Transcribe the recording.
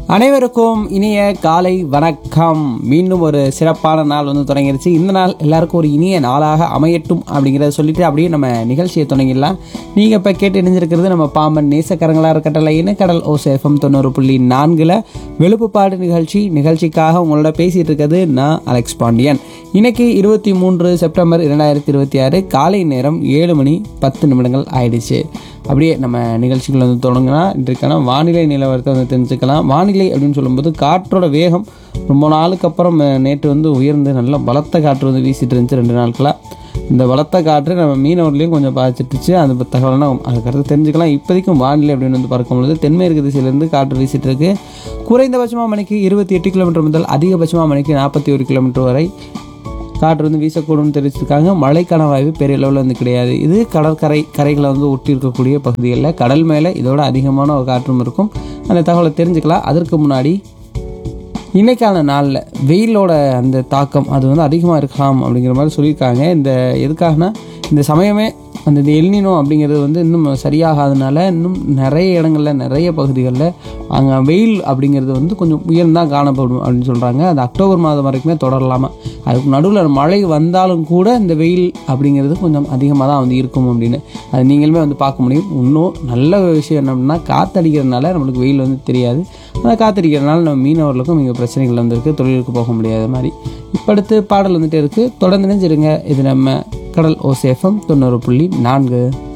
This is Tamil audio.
அனைவருக்கும் இனிய காலை வணக்கம் மீண்டும் ஒரு சிறப்பான நாள் வந்து தொடங்கிருச்சு இந்த நாள் எல்லாருக்கும் ஒரு இனிய நாளாக அமையட்டும் அப்படிங்கிறத சொல்லிட்டு அப்படியே நம்ம நிகழ்ச்சியை தொடங்கிடலாம் நீங்கள் இப்போ கேட்டு இணைஞ்சிருக்கிறது நம்ம பாம்பன் நேசக்கரங்களாக இருக்கட்டலைன்னு கடல் ஓசேஃபம் தொண்ணூறு புள்ளி நான்கில் வெளுப்புப்பாடு நிகழ்ச்சி நிகழ்ச்சிக்காக உங்களோட பேசிகிட்டு இருக்கிறது நான் அலெக்ஸ் பாண்டியன் இன்னைக்கு இருபத்தி மூன்று செப்டம்பர் இரண்டாயிரத்தி இருபத்தி ஆறு காலை நேரம் ஏழு மணி பத்து நிமிடங்கள் ஆயிடுச்சு அப்படியே நம்ம நிகழ்ச்சிகள் வந்து தொடங்கினா இன்றைக்கான வானிலை நிலவரத்தை வந்து தெரிஞ்சுக்கலாம் வானிலை அப்படின்னு சொல்லும்போது காற்றோட வேகம் ரொம்ப நாளுக்கு அப்புறம் அஹ், நேற்று வந்து உயர்ந்து நல்ல பலத்த காற்று வந்து வீசிட்டு இருந்துச்சு ரெண்டு நாட்களாக இந்த பலத்த காற்று நம்ம மீனவர்லேயும் கொஞ்சம் பாதிச்சிட்டுச்சு அந்த தகவல்னா அதுக்கடுத்து தெரிஞ்சுக்கலாம் இப்போதைக்கும் வானிலை அப்படின்னு வந்து பார்க்கும்பொழுது தென்மேற்கு திசையிலேருந்து காற்று வீசிட்டு இருக்கு குறைந்தபட்சமாக மணிக்கு இருபத்தி எட்டு கிலோமீட்டர் முதல் அதிகபட்சமாக மணிக்கு நாற்பத்தி ஒரு கிலோமீட்டர் வரை காற்று வந்து வீசக்கூடும்னு தெரிவிச்சிருக்காங்க மழைக்கான வாய்ப்பு பெரிய அளவில் வந்து கிடையாது இது கடற்கரை கரைகளை வந்து ஒட்டி இருக்கக்கூடிய பகுதிகளில் கடல் மேலே இதோட அதிகமான ஒரு காற்றும் இருக்கும் அந்த தகவலை தெரிஞ்சுக்கலாம் அதற்கு முன்னாடி இன்னைக்கான நாளில் வெயிலோட அந்த தாக்கம் அது வந்து அதிகமாக இருக்கலாம் அப்படிங்கிற மாதிரி சொல்லியிருக்காங்க இந்த எதுக்காகனா இந்த சமயமே அந்த இந்த எல்னினோ அப்படிங்கிறது வந்து இன்னும் சரியாகாதனால இன்னும் நிறைய இடங்களில் நிறைய பகுதிகளில் அங்கே வெயில் அப்படிங்கிறது வந்து கொஞ்சம் உயர்ந்தான் காணப்படும் அப்படின்னு சொல்கிறாங்க அது அக்டோபர் மாதம் வரைக்குமே தொடரலாமா அதுக்கு நடுவில் மழை வந்தாலும் கூட இந்த வெயில் அப்படிங்கிறது கொஞ்சம் அதிகமாக தான் வந்து இருக்கும் அப்படின்னு அது நீங்களுமே வந்து பார்க்க முடியும் இன்னும் நல்ல விஷயம் என்ன அப்படின்னா காற்றடிக்கிறதுனால நம்மளுக்கு வெயில் வந்து தெரியாது அந்த காற்றடிக்கிறதுனால நம்ம மீனவர்களுக்கும் இங்கே பிரச்சனைகள் வந்திருக்கு தொழிலுக்கு போக முடியாத மாதிரி இப்போ அடுத்து பாடல் வந்துட்டே இருக்குது தொடர்ந்து நினைஞ்சிருங்க இது நம்ம கடல் ஓசேஃபம் தொண்ணூறு புள்ளி நான்கு